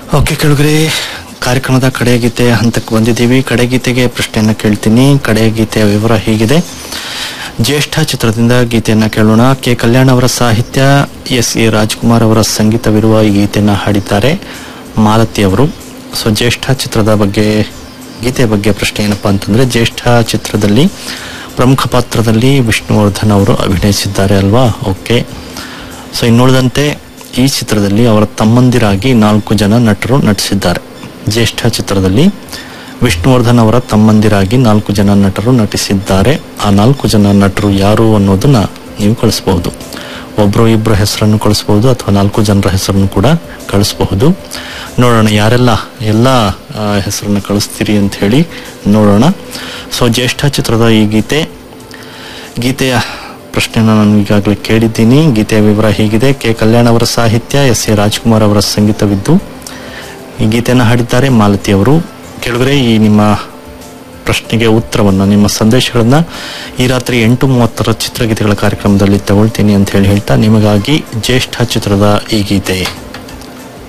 okay ಕೆಳಗರೆ ಕಾರ್ಯಕ್ರಮದ ಕಡೆಯ ಗೀತೆ ಹಂತಕ್ಕೆ ಬಂದಿದ್ದೀವಿ ಕಡೆ ಗೀತೆಗೆ ಪ್ರಶ್ನೆಯನ್ನ ಕೇಳ್ತೀನಿ ಕಡೆಯ ಗೀತೆಯ ವಿವರ ಹೀಗಿದೆ ಜ್ಯೇಷ್ಠ ಚಿತ್ರದಿಂದ ಗೀತೆಯನ್ನ ಕೇಳೋಣ ಕೆ ಕಲ್ಯಾಣ್ ಅವರ ಸಾಹಿತ್ಯ ಎಸ್ ಎ ರಾಜ್ಕುಮಾರ್ ಅವರ ಸಂಗೀತವಿರುವ ಈ ಗೀತೆಯನ್ನ ಹಾಡಿದ್ದಾರೆ ಮಾಲತಿ ಅವರು ಸೊ ಜ್ಯೇಷ್ಠ ಚಿತ್ರದ ಬಗ್ಗೆ ಗೀತೆಯ ಬಗ್ಗೆ ಪ್ರಶ್ನೆ ಏನಪ್ಪಾ ಅಂತಂದ್ರೆ ಜ್ಯೇಷ್ಠ ಚಿತ್ರದಲ್ಲಿ ಪ್ರಮುಖ ಪಾತ್ರದಲ್ಲಿ ವಿಷ್ಣುವರ್ಧನ್ ಅವರು ಅಭಿನಯಿಸಿದ್ದಾರೆ ಅಲ್ವಾ ಓಕೆ ಸೊ ಇನ್ನುಳಿದಂತೆ ಈ ಚಿತ್ರದಲ್ಲಿ ಅವರ ತಮ್ಮಂದಿರಾಗಿ ನಾಲ್ಕು ಜನ ನಟರು ನಟಿಸಿದ್ದಾರೆ ಜ್ಯೇಷ್ಠ ಚಿತ್ರದಲ್ಲಿ ವಿಷ್ಣುವರ್ಧನ್ ಅವರ ತಮ್ಮಂದಿರಾಗಿ ನಾಲ್ಕು ಜನ ನಟರು ನಟಿಸಿದ್ದಾರೆ ಆ ನಾಲ್ಕು ಜನ ನಟರು ಯಾರು ಅನ್ನೋದನ್ನ ನೀವು ಕಳಿಸಬಹುದು ಒಬ್ರು ಇಬ್ಬರ ಹೆಸರನ್ನು ಕಳಿಸಬಹುದು ಅಥವಾ ನಾಲ್ಕು ಜನರ ಹೆಸರನ್ನು ಕೂಡ ಕಳಿಸಬಹುದು ನೋಡೋಣ ಯಾರೆಲ್ಲ ಎಲ್ಲ ಆ, ಹೆಸರನ್ನ ಕಳಿಸ್ತೀರಿ ಅಂತ ಹೇಳಿ ನೋಡೋಣ ಸೊ ಜ್ಯೇಷ್ಠ ಚಿತ್ರದ ಈ ಗೀತೆ ಗೀತೆಯ ಪ್ರಶ್ನೆನ ನಾನು ಈಗಾಗಲೇ ಕೇಳಿದ್ದೀನಿ ಗೀತೆಯ ವಿವರ ಹೀಗಿದೆ ಕೆ ಕಲ್ಯಾಣ್ ಅವರ ಸಾಹಿತ್ಯ ಎಸ್ ಎ ರಾಜ್ಕುಮಾರ್ ಅವರ ಸಂಗೀತವಿದ್ದು ಈ ಗೀತೆಯನ್ನು ಹಾಡಿದ್ದಾರೆ ಮಾಲತಿ ಅವರು ಕೆಳಗರೆ ಈ ನಿಮ್ಮ ಪ್ರಶ್ನೆಗೆ ಉತ್ತರವನ್ನು ನಿಮ್ಮ ಸಂದೇಶಗಳನ್ನ ಈ ರಾತ್ರಿ ಎಂಟು ಮೂವತ್ತರ ಚಿತ್ರಗೀತೆಗಳ ಕಾರ್ಯಕ್ರಮದಲ್ಲಿ ತಗೊಳ್ತೀನಿ ಅಂತ ಹೇಳಿ ಹೇಳ್ತಾ ನಿಮಗಾಗಿ ಜ್ಯೇಷ್ಠ ಚಿತ್ರದ ಈ ಗೀತೆ